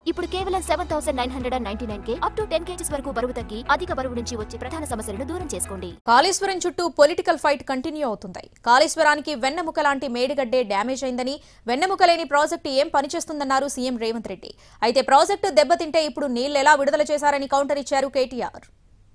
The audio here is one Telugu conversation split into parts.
ఇప్పుడు కేవలం seven thousand nine hundred and ninety nine కే అప్ టు టెన్ కేజీస్ వరకు బరువు తగ్గి అధిక బరువు నుంచి వచ్చే ప్రధాన సమస్యలను దూరం చేసుకోండి కాళేశ్వరం చుట్టూ పొలిటికల్ ఫైట్ కంటిన్యూ అవుతుంది కాళేశ్వరానికి వెన్నెముక లాంటి మేడిగడ్డే డ్యామేజ్ అయిందని వెన్నెముక లేని ప్రాజెక్టు ఏం పనిచేస్తుందన్నారు సీఎం రేవంత్ రెడ్డి అయితే ప్రాజెక్టు దెబ్బతింటే ఇప్పుడు నీళ్లు ఎలా విడుదల చేశారని కౌంటర్ ఇచ్చారు కేటీఆర్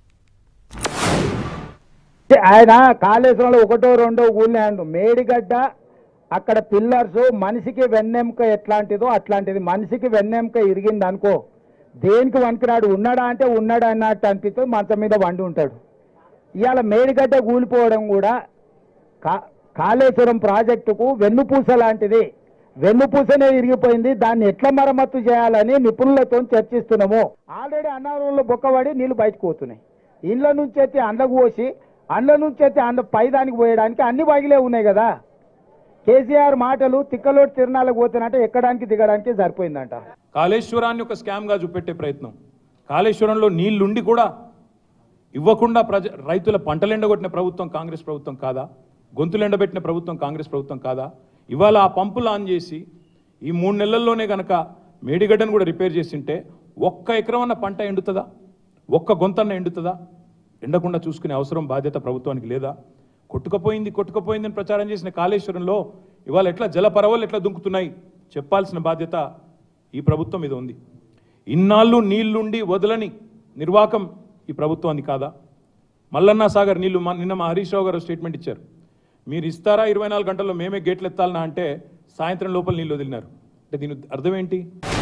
ఆయన కాళేశ్వరంలో ఒకటో రెండో ఊళ్ళో మేడిగడ్డ అక్కడ పిల్లర్స్ మనిషికి వెన్నెముక ఎట్లాంటిదో అట్లాంటిది మనిషికి వెన్నెముక ఇరిగింది అనుకో దేనికి వణికినాడు ఉన్నాడా అంటే ఉన్నాడు అన్నట్టు అనిపిస్తుంది మంచం మీద వండి ఉంటాడు ఇవాళ మేడిగడ్డ కూలిపోవడం కూడా కా కాళేశ్వరం ప్రాజెక్టుకు వెన్నుపూస లాంటిది వెన్నుపూసనే ఇరిగిపోయింది దాన్ని ఎట్లా మరమ్మతు చేయాలని నిపుణులతో చర్చిస్తున్నాము ఆల్రెడీ అన్నారంలో బొక్కబడి నీళ్లు బయటకు పోతున్నాయి ఇండ్ల నుంచి ఎత్తి అండ్లకు పోసి అండ్ల నుంచి ఎత్తి అండ పైదానికి పోయడానికి అన్ని బగిలే ఉన్నాయి కదా కేసీఆర్ మాటలు తిక్కలోటి తిరణాలకు పోతున్నట్టే ఎక్కడానికి దిగడానికి సరిపోయిందంట కాళేశ్వరాన్ని ఒక స్కామ్గా చూపెట్టే ప్రయత్నం కాళేశ్వరంలో నీళ్లుండి కూడా ఇవ్వకుండా ప్రజ రైతుల పంటలు ఎండగొట్టిన ప్రభుత్వం కాంగ్రెస్ ప్రభుత్వం కాదా గొంతులు ఎండబెట్టిన ప్రభుత్వం కాంగ్రెస్ ప్రభుత్వం కాదా ఇవాళ ఆ పంపులు ఆన్ చేసి ఈ మూడు నెలల్లోనే గనక మేడిగడ్డను కూడా రిపేర్ చేసింటే ఒక్క ఎకరం అన్న పంట ఎండుతుందా ఒక్క గొంతన్న ఎండుతుందా ఎండకుండా చూసుకునే అవసరం బాధ్యత ప్రభుత్వానికి లేదా కొట్టుకపోయింది కొట్టుకపోయింది అని ప్రచారం చేసిన కాళేశ్వరంలో ఇవాళ ఎట్లా జలపరవలు ఎట్లా దుంకుతున్నాయి చెప్పాల్సిన బాధ్యత ఈ ప్రభుత్వం మీద ఉంది ఇన్నాళ్ళు నీళ్లుండి వదలని నిర్వాకం ఈ ప్రభుత్వానికి కాదా మల్లన్న సాగర్ నీళ్లు మా- నిన్న మా హరీష్ రావు గారు స్టేట్మెంట్ ఇచ్చారు మీరు ఇస్తారా ఇరవై నాలుగు గంటల్లో మేమే గేట్లు ఎత్తాలనా అంటే సాయంత్రం లోపల నీళ్ళు వదిలినారు అంటే దీని అర్థం ఏంటి